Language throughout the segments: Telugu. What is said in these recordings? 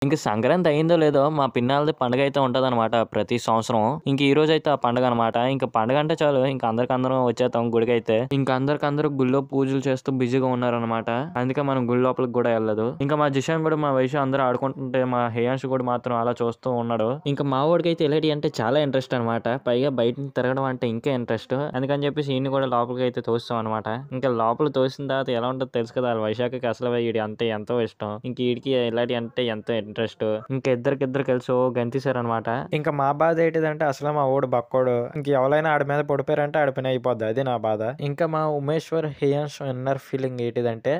ఇంక సంక్రాంతి అయిందో లేదో మా పిన్నాలది పండుగ అయితే ఉంటదనమాట ప్రతి సంవత్సరం ఇంక ఈ రోజు అయితే ఆ పండుగ అనమాట ఇంకా పండుగ అంటే చాలు ఇంకా అందరికి అందరం వచ్చేస్తాం గుడికి అయితే ఇంకా అందరికి అందరూ గుళ్ళో పూజలు చేస్తూ బిజీగా ఉన్నారనమాట అందుకే మనం గుడి లోపలికి కూడా వెళ్ళదు ఇంకా మా జిషాన్ కూడా మా వయసు అందరూ ఆడుకుంటుంటే మా హేయాంష్ కూడా మాత్రం అలా చూస్తూ ఉన్నాడు ఇంకా మా వాడికి అయితే ఇలాంటి అంటే చాలా ఇంట్రెస్ట్ అనమాట పైగా బయట తిరగడం అంటే ఇంకా ఇంట్రెస్ట్ అందుకని చెప్పేసి ఈయన కూడా లోపలికి అయితే తోస్తాం అనమాట ఇంకా లోపల తోసిన తర్వాత ఎలా ఉంటుందో తెలుసు కదా వాళ్ళ వైశాఖకి అసలు వీడి అంటే ఎంతో ఇష్టం ఇంక వీడికి ఇలాంటి అంటే ఎంతో ఇంట్రెస్ట్ ఇంకా ఇద్దరికిద్దరు కలిసి ఓ గంతేశారనమాట ఇంకా మా బాధ ఏంటిదంటే అసలు మా ఓడు బక్కోడు ఇంక ఎవరైనా ఆడి మీద పడిపోయారంటే ఆడి పని అయిపోద్ది అది నా బాధ ఇంకా మా ఉమేశ్వర్ హియాన్స్ ఇన్నర్ ఫీలింగ్ ఏంటిదంటే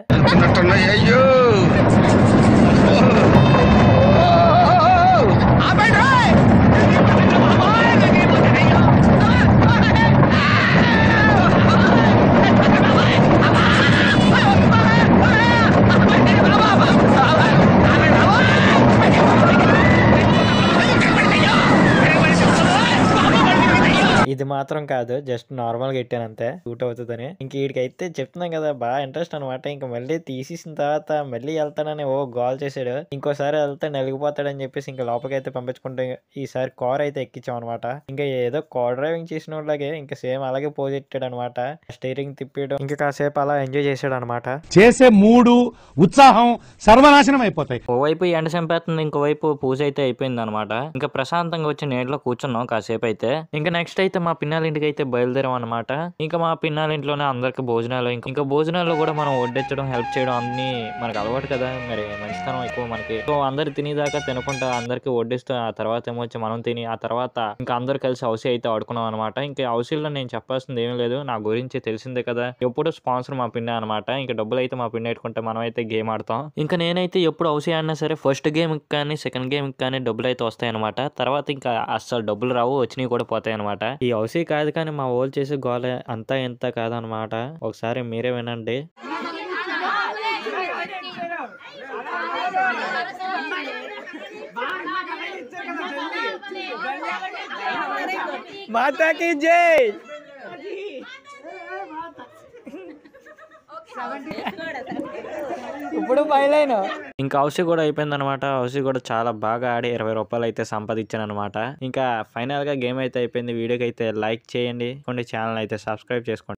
ఇది మాత్రం కాదు జస్ట్ నార్మల్ గా ఎట్టాను అంతే షూట్ అవుతుందని ఇంక వీడికైతే చెప్తున్నాం కదా బాగా ఇంట్రెస్ట్ అనమాట ఇంకా మళ్ళీ తీసేసిన తర్వాత మళ్ళీ వెళ్తానని ఓ గోల్ చేసాడు ఇంకోసారి వెళ్తే నలిగిపోతాడని చెప్పేసి ఇంకా లోపలికి అయితే పంపించుకుంటే ఈసారి కార్ అయితే ఎక్కించాం అనమాట ఇంకా ఏదో కార్ డ్రైవింగ్ చేసిన వాళ్ళగే ఇంకా సేమ్ అలాగే పోజ్ ఎట్టాడు అనమాట స్టీరింగ్ తిప్పాడు ఇంకా కాసేపు అలా ఎంజాయ్ చేసాడు అనమాట చేసే మూడు ఉత్సాహం సర్వనాశనం అయిపోతాయి ఓవైపు ఎండ చంపేస్తుంది ఇంకోవైపు పూజ అయితే అయిపోయింది అనమాట ఇంకా ప్రశాంతంగా వచ్చి నీటిలో కూర్చున్నాం కాసేపు అయితే ఇంకా నెక్స్ట్ అయితే మా పిన్నాల ఇంటికి అయితే బయలుదేరాం అనమాట ఇంకా మా పిన్నాల ఇంట్లోనే అందరికి భోజనాలు ఇంకా ఇంకా భోజనాల్లో కూడా మనం వడ్డించడం హెల్ప్ చేయడం అన్ని మనకు అలవాటు కదా మరి మంచితనం ఎక్కువ మనకి సో అందరు తినేదాకా తినకుండా అందరికి వడ్డిస్తూ ఆ తర్వాత ఏమో వచ్చి మనం తిని ఆ తర్వాత ఇంకా అందరు కలిసి హౌసీ అయితే ఆడుకున్నాం అనమాట ఇంకా హౌసీలో నేను చెప్పాల్సింది ఏమీ లేదు నా గురించి తెలిసిందే కదా ఎప్పుడు స్పాన్సర్ మా పిన్న అనమాట ఇంకా డబ్బులు అయితే మా పిన్న పెట్టుకుంటే మనం అయితే గేమ్ ఆడతాం ఇంకా నేనైతే ఎప్పుడు హౌసీ ఆడినా సరే ఫస్ట్ గేమ్ కానీ సెకండ్ గేమ్ కానీ డబ్బులు అయితే వస్తాయి అనమాట తర్వాత ఇంకా అస్సలు డబ్బులు రావు వచ్చినవి కూడా పోతాయి అనమాట ఈ హౌసీ కాదు కానీ మా ఓల్ చేసే గోల అంతా ఇంత కాదనమాట ఒకసారి మీరే వినండి మాతాకి జై ఇప్పుడు బయలైన ఇంకా హౌసీ కూడా అయిపోయింది అనమాట హౌసీ కూడా చాలా బాగా ఆడి ఇరవై రూపాయలు అయితే సంపాదించాను అనమాట ఇంకా ఫైనల్ గా గేమ్ అయితే అయిపోయింది వీడియోకి అయితే లైక్ చేయండి కొన్ని ఛానల్ అయితే సబ్స్క్రైబ్ చేసుకోండి